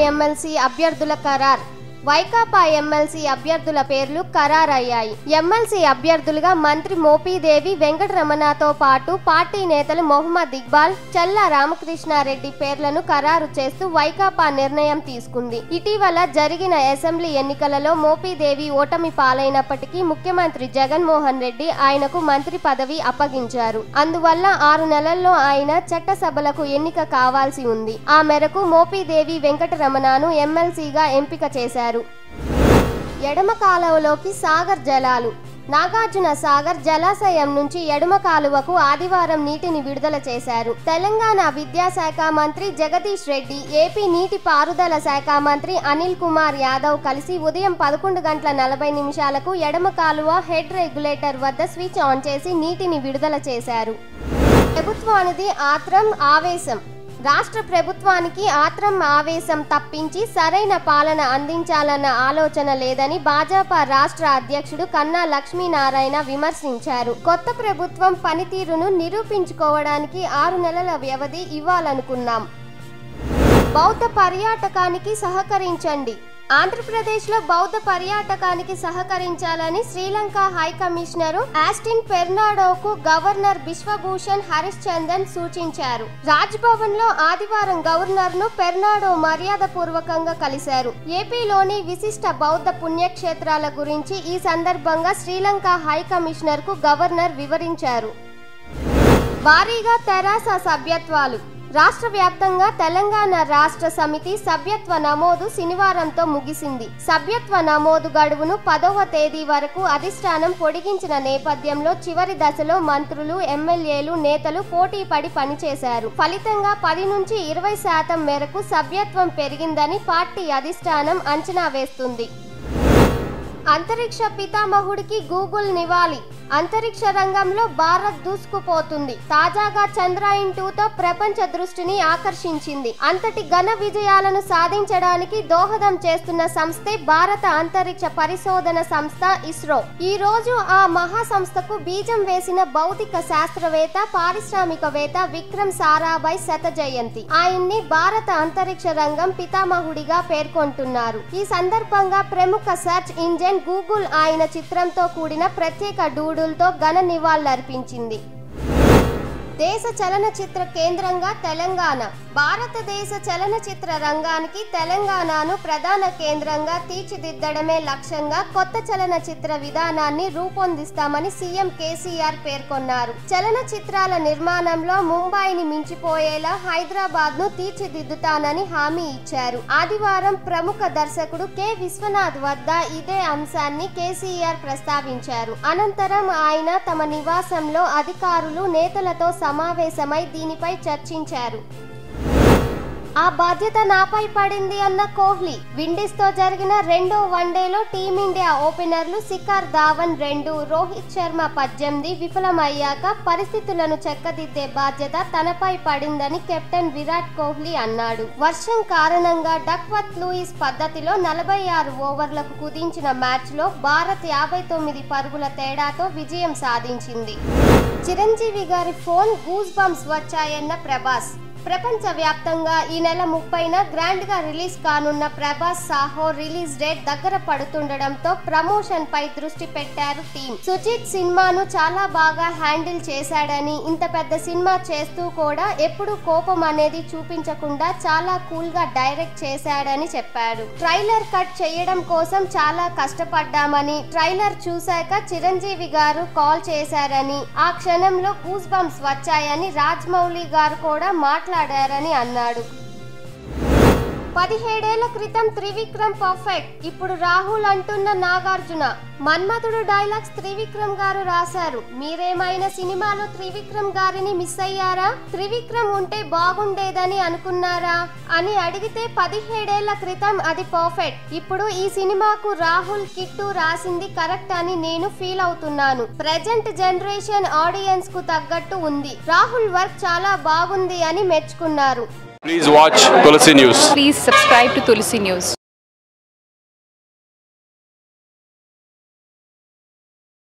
MLC అభ్యర్థుల ఖరార్ Vaikapa MLC అభ్యర్థుల పేర్లు ఖరారయ్యాయి ఎమ్మెల్సీ అభ్యర్థులుగా మంత్రి మోపీదేవి వెంకటరమణతో పాటు పార్టీ నేతలు మొహమ్మద్ ఇక్బాల్ చల్ల రామకృష్ణారెడ్డి పేర్లను ఖరారు చేస్తూ వైకాపా నిర్ణయం తీసుకుంది ఇటీవల జరిగిన అసెంబ్లీ ఎన్నికలలో మోపీదేవి ఓటమి పాలైనప్పటికీ ముఖ్యమంత్రి జగన్మోహన్ రెడ్డి ఆయనకు మంత్రి పదవి అప్పగించారు అందువల్ల ఆరు నెలల్లో ఆయన చట్టసభలకు ఎన్నిక కావాల్సి ఉంది ఆ మేరకు మోపీదేవి వెంకటరమణను ఎమ్మెల్సీగా ఎంపిక చేశారు ఎడమ కాలువలోకి సాగర్ జలాలు నాగార్జున సాగర్ జలాశయం నుంచి ఎడమ కాలువకు ఆదివారం నీటిని విడుదల చేశారు తెలంగాణ విద్యాశాఖ మంత్రి జగదీష్ రెడ్డి ఏపీ నీటి పారుదల శాఖ మంత్రి అనిల్ కుమార్ యాదవ్ కలిసి ఉదయం పదకొండు గంటల నలభై నిమిషాలకు ఎడమ కాలువ హెడ్ రెగ్యులేటర్ వద్ద స్విచ్ ఆన్ చేసి నీటిని విడుదల చేశారు ప్రభుత్వానిది ఆత్రం ఆవేశం రాష్ట్ర ప్రభుత్వానికి ఆత్రం ఆవేశం తప్పించి సరైన పాలన అందించాలన్న ఆలోచన లేదని భాజపా రాష్ట్ర అధ్యక్షుడు కన్నా లక్ష్మీనారాయణ విమర్శించారు కొత్త ప్రభుత్వం పనితీరును నిరూపించుకోవడానికి ఆరు నెలల వ్యవధి ఇవ్వాలనుకున్నాం బౌద్ధ పర్యాటకానికి సహకరించండి ఆంధ్రప్రదేశ్లో బౌద్ధ పర్యాటకానికి సహకరించాలని శ్రీలంక హై కమిషనరు ఆస్టిన్ పెర్నాడోకు గవర్నర్ బిశ్వభూషణ్ హరిశ్చందన్ సూచించారు రాజ్భవన్ లో ఆదివారం గవర్నర్ ను పెర్నాడో మర్యాదపూర్వకంగా కలిశారు ఏపీలోని విశిష్ట బౌద్ధ పుణ్యక్షేత్రాల గురించి ఈ సందర్భంగా శ్రీలంక హై కమిషనర్ కు గవర్నర్ వివరించారు భారీగా తెరాస సభ్యత్వాలు రాష్ట్ర వ్యాప్తంగా తెలంగాణ రాష్ట్ర సమితి సభ్యత్వ నమోదు శనివారంతో ముగిసింది సభ్యత్వ నమోదు గడువును పదవ తేదీ వరకు అధిష్టానం పొడిగించిన నేపథ్యంలో చివరి దశలో మంత్రులు ఎమ్మెల్యేలు నేతలు పోటీ పడి పనిచేశారు ఫలితంగా పది నుంచి ఇరవై శాతం మేరకు సభ్యత్వం పెరిగిందని పార్టీ అధిష్టానం అంచనా వేస్తుంది అంతరిక్ష పితామహుడికి గూగుల్ నివాళి అంతరిక్ష రంగంలో భారత్ దూసుకుపోతుంది తాజాగా చంద్రయాన్ టూతో ప్రపంచ దృష్టిని ఆకర్షించింది అంతటి ఘన విజయాలను సాధించడానికి దోహదం చేస్తున్న సంస్థే భారత అంతరిక్ష పరిశోధన సంస్థ ఇస్రో ఈ రోజు ఆ మహా సంస్థకు బీజం వేసిన భౌతిక శాస్త్రవేత్త పారిశ్రామికవేత్త విక్రమ్ సారాభాయ్ శత జయంతి ఆయన్ని భారత అంతరిక్ష రంగం పితామహుడిగా పేర్కొంటున్నారు ఈ సందర్భంగా ప్రముఖ సెర్చ్ ఇంజన్ గూగుల్ ఆయన చిత్రంతో కూడిన ప్రత్యేక డూడుల్తో ఘన నివాళులర్పించింది దేశ చలనచిత్ర కేంద్రంగా తెలంగాణ భారతదేశ చలనచిత్ర రంగానికి తెలంగాణను ప్రధాన కేంద్రంగా తీర్చిదిద్దడమే లక్ష్యంగా కొత్త చలనచిత్ర విధానాన్ని రూపొందిస్తామని సీఎం కేసీఆర్ పేర్కొన్నారు చలనచిత్రాల నిర్మాణంలో ముంబైని మించిపోయేలా హైదరాబాద్ ను తీర్చిదిద్దుతానని హామీ ఇచ్చారు ఆదివారం ప్రముఖ దర్శకుడు కె విశ్వనాథ్ వద్ద ఇదే అంశాన్ని కేసీఆర్ ప్రస్తావించారు అనంతరం ఆయన తమ నివాసంలో అధికారులు నేతలతో సమావేశమై దీనిపై చర్చించారు ఆ బాధ్యత నాపై పడింది అన్న కోహ్లీ విండీస్ తో జరిగిన రెండో వన్డేలో టీమిండియా ఓపెనర్లు శిఖర్ ధావన్ రెండు రోహిత్ శర్మ పద్దెనిమిది విఫలమయ్యాక పరిస్థితులను చెక్కదిద్దే బాధ్యత తనపై పడిందని కెప్టెన్ విరాట్ కోహ్లీ అన్నాడు వర్షం కారణంగా డక్వత్ లూయిస్ పద్ధతిలో నలభై ఆరు ఓవర్లకు కుదించిన మ్యాచ్లో భారత్ యాభై తొమ్మిది పరుగుల తేడాతో విజయం సాధించింది చిరంజీవి గారి ఫోన్ గూస్ బంప్స్ వచ్చాయన్న ప్రభాస్ ప్రపంచ వ్యాప్తంగా ఈ నెల ముప్పైన గ్రాండ్ గా రిలీజ్ కానున్న ప్రభాస్ సాహో రిలీజ్ డేట్ దగ్గర పడుతుండడంతో ప్రమోషన్ పై దృష్టి పెట్టారు టీం సుజిత్ సినిమాను చాలా బాగా హ్యాండిల్ చేశాడని ఇంత పెద్ద సినిమా చేస్తూ కూడా ఎప్పుడు కోపం అనేది చూపించకుండా చాలా కూల్ గా డైరెక్ట్ చేశాడని చెప్పాడు ట్రైలర్ కట్ చేయడం కోసం చాలా కష్టపడ్డామని ట్రైలర్ చూశాక చిరంజీవి గారు కాల్ చేశారని ఆ క్షణంలో గూస్ బంప్స్ వచ్చాయని రాజ్మౌళి గారు కూడా మాట్లాడారని అన్నాడు పదిహేడేళ్ల క్రితం త్రివిక్రమ్ పర్ఫెక్ట్ ఇప్పుడు రాహుల్ అంటున్న నాగార్జున మన్మథుడు డైలాగ్స్ త్రివిక్రమ్ గారు రాశారు మీరేమైనా సినిమాలో త్రివిక్రమ్ గారిని మిస్ అయ్యారా త్రివిక్రమ్ ఉంటే బాగుండేదని అనుకున్నారా అని అడిగితే పదిహేడేళ్ల క్రితం అది పర్ఫెక్ట్ ఇప్పుడు ఈ సినిమాకు రాహుల్ కిట్టు రాసింది కరెక్ట్ అని నేను ఫీల్ అవుతున్నాను ప్రజెంట్ జనరేషన్ ఆడియన్స్ కు తగ్గట్టు ఉంది రాహుల్ వర్క్ చాలా బాగుంది అని మెచ్చుకున్నారు Please watch Tulsi News. Please subscribe to Tulsi News.